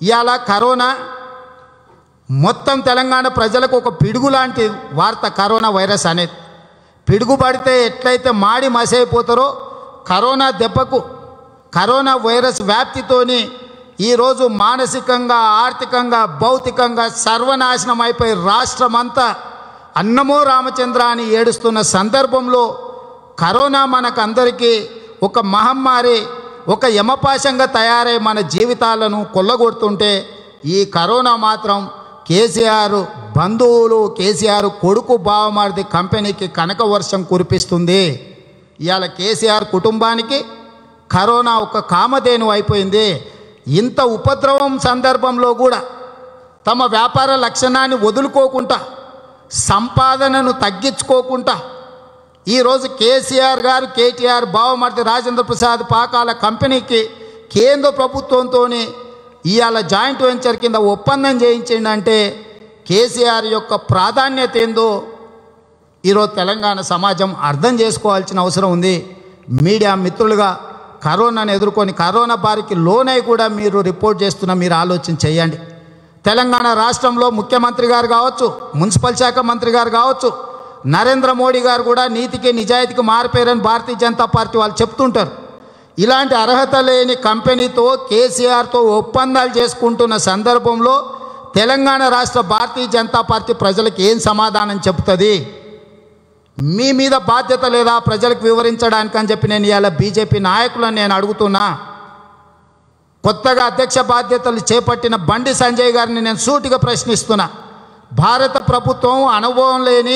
ఇవాళ కరోనా మొత్తం తెలంగాణ ప్రజలకు ఒక పిడుగు లాంటి వార్త కరోనా వైరస్ అనేది పిడుగు పడితే ఎట్లయితే మాడి మసైపోతారో కరోనా దెబ్బకు కరోనా వైరస్ వ్యాప్తితోని ఈరోజు మానసికంగా ఆర్థికంగా భౌతికంగా సర్వనాశనం అయిపోయి రాష్ట్రమంతా అన్నమో రామచంద్ర అని ఏడుస్తున్న సందర్భంలో కరోనా మనకందరికీ ఒక మహమ్మారి ఒక యమపాశంగా తయారై మన జీవితాలను కొల్లగొడుతుంటే ఈ కరోనా మాత్రం కేసీఆర్ బంధువులు కేసీఆర్ కొడుకు బావమారిది కంపెనీకి కనక వర్షం కురిపిస్తుంది ఇవాళ కేసీఆర్ కుటుంబానికి కరోనా ఒక కామధేను అయిపోయింది ఇంత ఉపద్రవం సందర్భంలో కూడా తమ వ్యాపార లక్షణాన్ని వదులుకోకుండా సంపాదనను తగ్గించుకోకుండా ఈరోజు కేసీఆర్ గారు కేటీఆర్ బావమర్తి రాజేంద్ర ప్రసాద్ పాకాల కంపెనీకి కేంద్ర ప్రభుత్వంతో ఇవాళ జాయింట్ వెంచర్ కింద ఒప్పందం చేయించిందంటే కేసీఆర్ యొక్క ప్రాధాన్యత ఏందో ఈరోజు తెలంగాణ సమాజం అర్థం చేసుకోవాల్సిన అవసరం ఉంది మీడియా మిత్రులుగా కరోనాను ఎదుర్కొని కరోనా బారికి లోనై కూడా మీరు రిపోర్ట్ చేస్తున్న మీరు ఆలోచన చేయండి తెలంగాణ రాష్ట్రంలో ముఖ్యమంత్రి గారు కావచ్చు మున్సిపల్ శాఖ మంత్రి గారు కావచ్చు నరేంద్ర మోడీ గారు కూడా నీతికి నిజాయితీకి మారిపోయారని భారతీయ జనతా పార్టీ వాళ్ళు చెప్తుంటారు ఇలాంటి అర్హత లేని కంపెనీతో కేసీఆర్తో ఒప్పందాలు చేసుకుంటున్న సందర్భంలో తెలంగాణ రాష్ట్ర భారతీయ జనతా పార్టీ ప్రజలకు ఏం సమాధానం చెప్తుంది మీ మీద బాధ్యత లేదా ప్రజలకు వివరించడానికి అని చెప్పి నేను ఇవాళ బీజేపీ నాయకులను నేను అడుగుతున్నా కొత్తగా అధ్యక్ష బాధ్యతలు చేపట్టిన బండి సంజయ్ గారిని నేను సూటిగా ప్రశ్నిస్తున్నా భారత ప్రభుత్వం అనుభవం లేని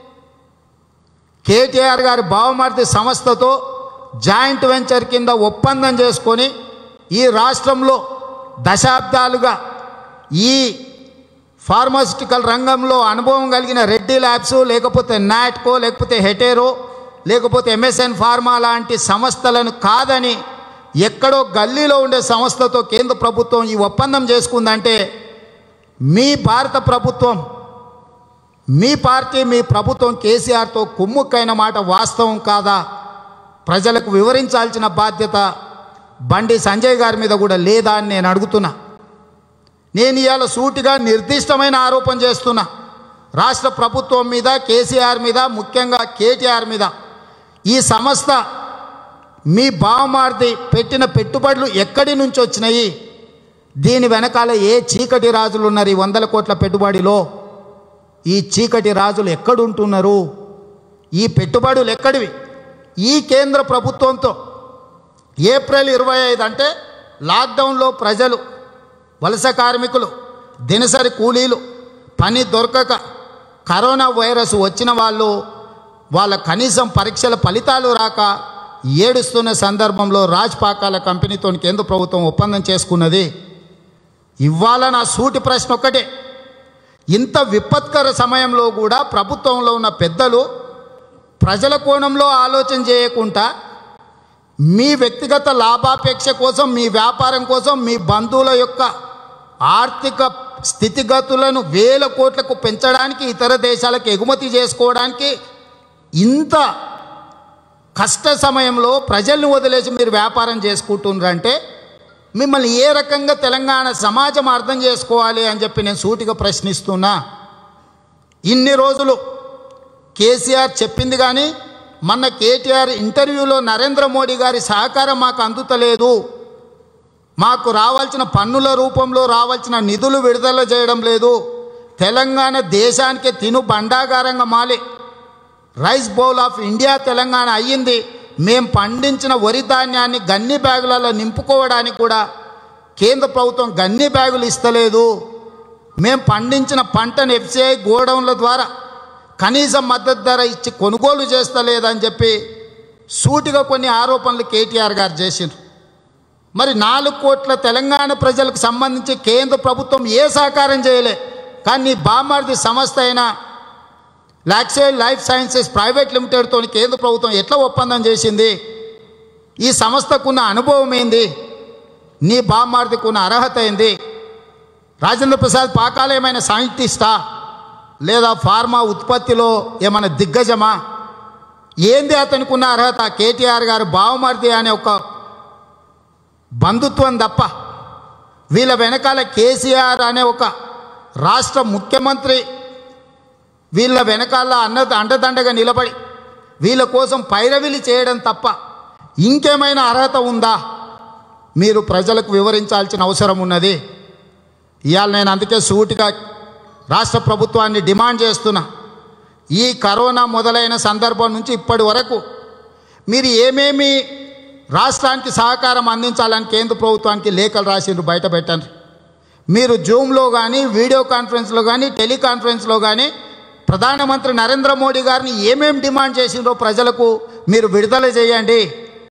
కేటీఆర్ గారి బావమర్తి సంస్థతో జాయింట్ వెంచర్ కింద ఒప్పందం చేసుకొని ఈ రాష్ట్రంలో దశాబ్దాలుగా ఈ ఫార్మాసిటికల్ రంగంలో అనుభవం కలిగిన రెడ్డి ల్యాబ్స్ లేకపోతే నాట్కో లేకపోతే హెటేరో లేకపోతే ఎంఎస్ఎన్ ఫార్మా లాంటి సంస్థలను కాదని ఎక్కడో గల్లీలో ఉండే సంస్థతో కేంద్ర ప్రభుత్వం ఈ ఒప్పందం చేసుకుందంటే మీ భారత ప్రభుత్వం మీ పార్టీ మీ ప్రభుత్వం కేసీఆర్తో కుమ్ముక్కైన మాట వాస్తవం కాదా ప్రజలకు వివరించాల్సిన బాధ్యత బండి సంజయ్ గారి మీద కూడా లేదా అని నేను అడుగుతున్నా నేను ఇవాళ సూటిగా నిర్దిష్టమైన ఆరోపణ చేస్తున్నా రాష్ట్ర ప్రభుత్వం మీద కేసీఆర్ మీద ముఖ్యంగా కేటీఆర్ మీద ఈ సంస్థ మీ బావమార్ది పెట్టిన పెట్టుబడులు ఎక్కడి నుంచి వచ్చినాయి దీని వెనకాల ఏ చీకటి రాజులు ఉన్నారు ఈ వందల కోట్ల పెట్టుబడిలో ఈ చీకటి రాజులు ఎక్కడుంటున్నారు ఈ పెట్టుబడులు ఎక్కడివి ఈ కేంద్ర ప్రభుత్వంతో ఏప్రిల్ ఇరవై ఐదు అంటే లాక్డౌన్లో ప్రజలు వలస కార్మికులు దినసరి కూలీలు పని దొరకక కరోనా వైరస్ వచ్చిన వాళ్ళు వాళ్ళ కనీసం పరీక్షల ఫలితాలు రాక ఏడుస్తున్న సందర్భంలో రాజ్ పాకాల కంపెనీతో కేంద్ర ప్రభుత్వం ఒప్పందం చేసుకున్నది ఇవాళ నా సూటి ప్రశ్న ఒక్కటే ఇంత విపత్కర సమయంలో కూడా ప్రభుత్వంలో ఉన్న పెద్దలు ప్రజల కోణంలో ఆలోచన చేయకుండా మీ వ్యక్తిగత లాభాపేక్ష కోసం మీ వ్యాపారం కోసం మీ బంధువుల యొక్క ఆర్థిక స్థితిగతులను వేల కోట్లకు పెంచడానికి ఇతర దేశాలకు ఎగుమతి చేసుకోవడానికి ఇంత కష్ట సమయంలో ప్రజల్ని వదిలేసి మీరు వ్యాపారం చేసుకుంటున్నారంటే మిమ్మల్ని ఏ రకంగా తెలంగాణ సమాజం అర్థం చేసుకోవాలి అని చెప్పి నేను సూటిగా ప్రశ్నిస్తున్నా ఇన్ని రోజులు కేసీఆర్ చెప్పింది కానీ మొన్న కేటీఆర్ ఇంటర్వ్యూలో నరేంద్ర మోడీ గారి సహకారం మాకు అందుతలేదు మాకు రావాల్సిన పన్నుల రూపంలో రావాల్సిన నిధులు విడుదల చేయడం లేదు తెలంగాణ దేశానికి తిను బండాగారంగా మాలి rice bowl of India Telangana అయ్యింది మేం పండించిన వరి ధాన్యాన్ని గన్ని బ్యాగులలో నింపుకోవడానికి కూడా కేంద్ర ప్రభుత్వం గన్ని బ్యాగులు ఇస్తలేదు మేం పండించిన పంటను ఎఫ్సిఐ గోడౌన్ల ద్వారా కనీస మద్దతు ధర ఇచ్చి కొనుగోలు చేస్తలేదని చెప్పి సూటిగా కొన్ని ఆరోపణలు కేటీఆర్ గారు చేసిండ్రు మరి నాలుగు కోట్ల తెలంగాణ ప్రజలకు సంబంధించి కేంద్ర ప్రభుత్వం ఏ సహకారం చేయలే కానీ నీ బామార్ది సంస్థ అయిన లాక్సైడ్ లైఫ్ సైన్సెస్ ప్రైవేట్ లిమిటెడ్తో కేంద్ర ప్రభుత్వం ఎట్లా ఒప్పందం చేసింది ఈ సంస్థకున్న అనుభవం ఏంది నీ బామ్మార్దికి ఉన్న అర్హత ఏంది రాజేంద్ర ప్రసాద్ పాకాల ఏమైనా సైంటిస్టా లేదా ఫార్మా ఉత్పత్తిలో ఏమైనా దిగ్గజమా ఏంది అతనికి ఉన్న అర్హత కేటీఆర్ గారు బావమర్ది అనే ఒక బంధుత్వం తప్ప వీళ్ళ వెనకాల కేసీఆర్ అనే ఒక రాష్ట్ర ముఖ్యమంత్రి వీళ్ళ వెనకాల అన్న అండదండగా నిలబడి వీళ్ళ కోసం పైరవిలి చేయడం తప్ప ఇంకేమైనా అర్హత ఉందా మీరు ప్రజలకు వివరించాల్సిన అవసరం ఉన్నది ఇవాళ నేను అందుకే సూటిగా రాష్ట్ర ప్రభుత్వాన్ని డిమాండ్ చేస్తున్నా ఈ కరోనా మొదలైన సందర్భం నుంచి ఇప్పటి వరకు మీరు ఏమేమి రాష్ట్రానికి సహకారం అందించాలని కేంద్ర ప్రభుత్వానికి లేఖలు రాసిండ్రు బయట పెట్టండి మీరు జూమ్లో కానీ వీడియో కాన్ఫరెన్స్లో కానీ టెలికాన్ఫరెన్స్లో కానీ ప్రధానమంత్రి నరేంద్ర మోడీ గారిని ఏమేం డిమాండ్ చేసిండ్రో ప్రజలకు మీరు విడుదల చేయండి